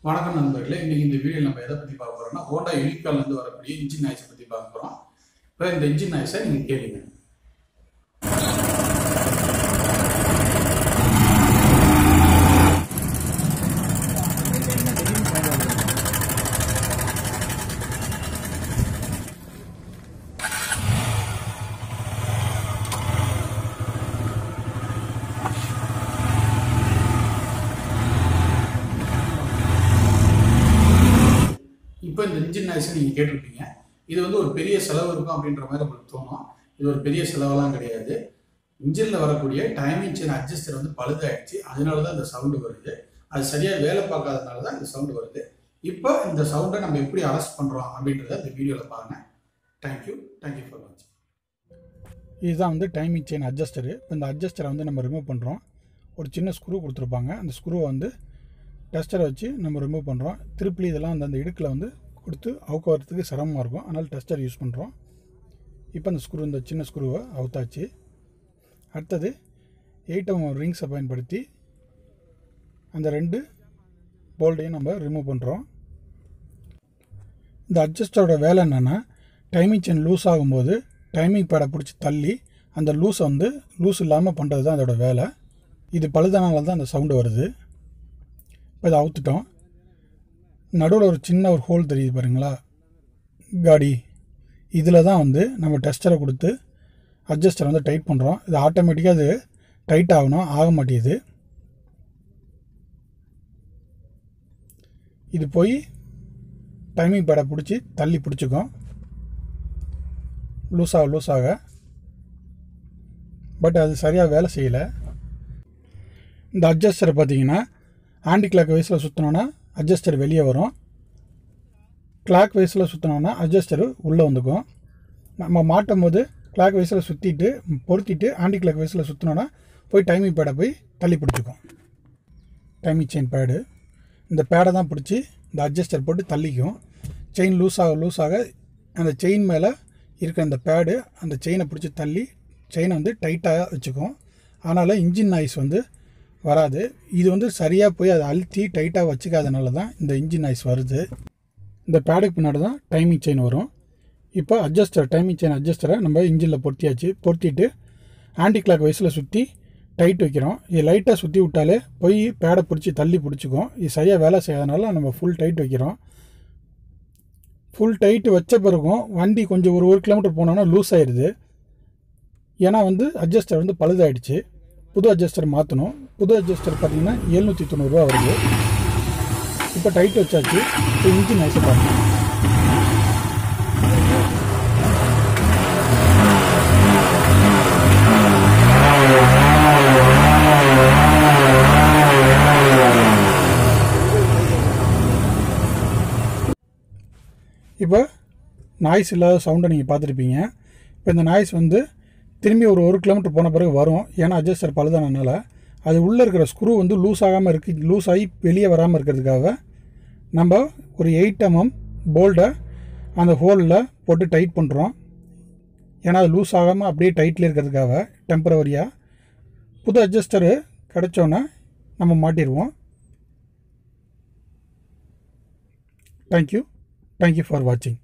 வணக்கம் நண்பர்களே இன்னைக்கு இந்த வீடியோ நம்ம எதை பற்றி பார்க்க போறோம்னா ஹோண்டா யூனிகால்லேருந்து வரக்கூடிய இன்ஜின் நாய்ஸை பற்றி பார்க்க போகிறோம் இப்போ இந்த இன்ஜின் நாய்ஸை நீங்கள் கேளுங்க இப்போ இந்த இன்ஜின் நாய்ஸை நீங்கள் கேட்டிருப்பீங்க இது வந்து ஒரு பெரிய செலவு இருக்கும் அப்படின்ற மாதிரி உங்களுக்கு தோணும் இது ஒரு பெரிய செலவெல்லாம் கிடையாது இன்ஜினில் வரக்கூடிய டைமிங் செயின் அட்ஜஸ்டர் வந்து பழுதாயிடுச்சு அதனால தான் இந்த சவுண்டு வருது அது சரியாக வேலை பார்க்காதனால தான் இந்த சவுண்டு வருது இப்போ இந்த சவுண்டை நம்ம எப்படி அரெஸ்ட் பண்ணுறோம் அப்படின்றத இந்த வீடியோவில் பாருங்கள் தேங்க்யூ தேங்க்யூ ஃபார் வாட்சிங் இதுதான் வந்து டைமிங் செயின் அட்ஜஸ்டரு இப்போ இந்த அட்ஜஸ்டரை வந்து நம்ம ரிமூவ் பண்ணுறோம் ஒரு சின்ன ஸ்க்ரூ கொடுத்துருப்பாங்க அந்த ஸ்க்ரூவை வந்து டெஸ்டரை வச்சு நம்ம ரிமூவ் பண்ணுறோம் திருப்பி இதெல்லாம் அந்த அந்த இடுக்கில் வந்து கொடுத்து அவுக்க வரத்துக்கு சிரமமாக இருக்கும் அதனால் டெஸ்டர் யூஸ் பண்ணுறோம் இப்போ அந்த ஸ்க்ரூ இந்த சின்ன ஸ்க்ரூவை அவுத்தாச்சு அடுத்தது எயிட் எம் ரிங்ஸை பயன்படுத்தி அந்த ரெண்டு போல்டையும் நம்ம ரிமூவ் பண்ணுறோம் இந்த அட்ஜஸ்டரோட வேலை என்னென்னா டைமிங் செயின் லூஸ் ஆகும்போது டைமிங் பேடை பிடிச்சி தள்ளி அந்த லூஸை வந்து லூஸ் இல்லாமல் பண்ணுறது தான் அதோட வேலை இது பழுதனால தான் அந்த சவுண்டு வருது இப்போ இதை அவுத்துட்டோம் நடுவில் ஒரு சின்ன ஒரு ஹோல் தெரியுது பாருங்களா காடி இதில் தான் வந்து நம்ம டெஸ்டரை கொடுத்து அட்ஜஸ்டரை வந்து டைட் பண்ணுறோம் இது ஆட்டோமேட்டிக்காக அது டைட் ஆகணும் ஆக மாட்டேங்குது இது போய் டைமிங் பேடை பிடிச்சி தள்ளி பிடிச்சிக்கும் லூஸாக லூஸாக பட் அது சரியாக வேலை செய்யலை இந்த அட்ஜஸ்டரை பார்த்தீங்கன்னா ஆன்டி கிளாக் வயசில் சுற்றினோன்னா அட்ஜஸ்டர் வெளியே வரும் கிளாக் வயசில் சுற்றினோன்னா அட்ஜஸ்டர் உள்ளே வந்துக்கும் நம்ம மாட்டும் போது கிளாக் வயசில் சுற்றிட்டு பொருத்திட்டு ஆன்டி கிளாக் வயசில் சுற்றினோன்னா போய் டைமிங் பேடை போய் தள்ளி பிடிச்சிக்கும் டைமிங் செயின் பேடு இந்த பேடை தான் பிடிச்சி இந்த அட்ஜஸ்டர் போட்டு தள்ளிக்கும் செயின் லூஸ் ஆக லூஸ் ஆக அந்த செயின் மேலே இருக்கிற அந்த பேடு அந்த செயினை பிடிச்சி தள்ளி செயினை வந்து டைட்டாக வச்சுக்கும் அதனால் இன்ஜின் நாய்ஸ் வந்து வராது இது வந்து சரியாக போய் அதை அழுத்தி டைட்டாக வச்சுக்காதனால தான் இந்த இன்ஜின் நாய்ஸ் வருது இந்த பேடுக்கு பின்னாடி தான் டைமிங் செயின் வரும் இப்போ அட்ஜஸ்டர் டைமிங் செயின் அட்ஜஸ்டரை நம்ம இன்ஜினில் பொருத்தியாச்சு பொருத்திட்டு ஆன்டி கிளாக் வயசில் சுற்றி டைட் வைக்கிறோம் இது லைட்டாக சுற்றி விட்டாலே போய் பேடை பிடிச்சி தள்ளி பிடிச்சிக்கும் இது சரியாக வேலை செய்யாதனால நம்ம ஃபுல் டைட் வைக்கிறோம் ஃபுல் டைட் வச்ச பிறகும் வண்டி கொஞ்சம் ஒரு ஒரு கிலோமீட்டர் போனோன்னா லூஸ் ஆயிடுது ஏன்னா வந்து அட்ஜஸ்டர் வந்து பழுதாயிடுச்சு புது அட்ஜஸ்டர் மாற்றணும் புது அட்ஜஸ்டர் பார்த்தீங்கன்னா எழுநூற்றி தொண்ணூறுரூவா வருது இப்போ டைட் வச்சாச்சு இப்போ இன்ஜின் ஐஸை பார்க்கணும் இப்போ நாய்ஸ் இல்லாத சவுண்டை நீங்கள் பார்த்துருப்பீங்க இப்போ இந்த நாய்ஸ் வந்து திரும்பி ஒரு ஒரு கிலோமீட்டர் போன பிறகு வரும் ஏன்னா அட்ஜஸ்டர் பழுதானனால அது உள்ளே இருக்கிற ஸ்க்ரூ வந்து லூஸ் ஆகாமல் இருக்கு லூஸ் ஆகி வெளியே வராமல் இருக்கிறதுக்காக நம்ம ஒரு எயிட் எம்எம் போல்டை அந்த ஹோலில் போட்டு டைட் பண்ணுறோம் ஏன்னா அது லூஸ் ஆகாமல் அப்படியே டைட்டில் இருக்கிறதுக்காக டெம்பரவரியாக புது அட்ஜஸ்டரு கிடச்சோன்னே நம்ம மாட்டிடுவோம் தேங்க்யூ தேங்க்யூ ஃபார் வாட்சிங்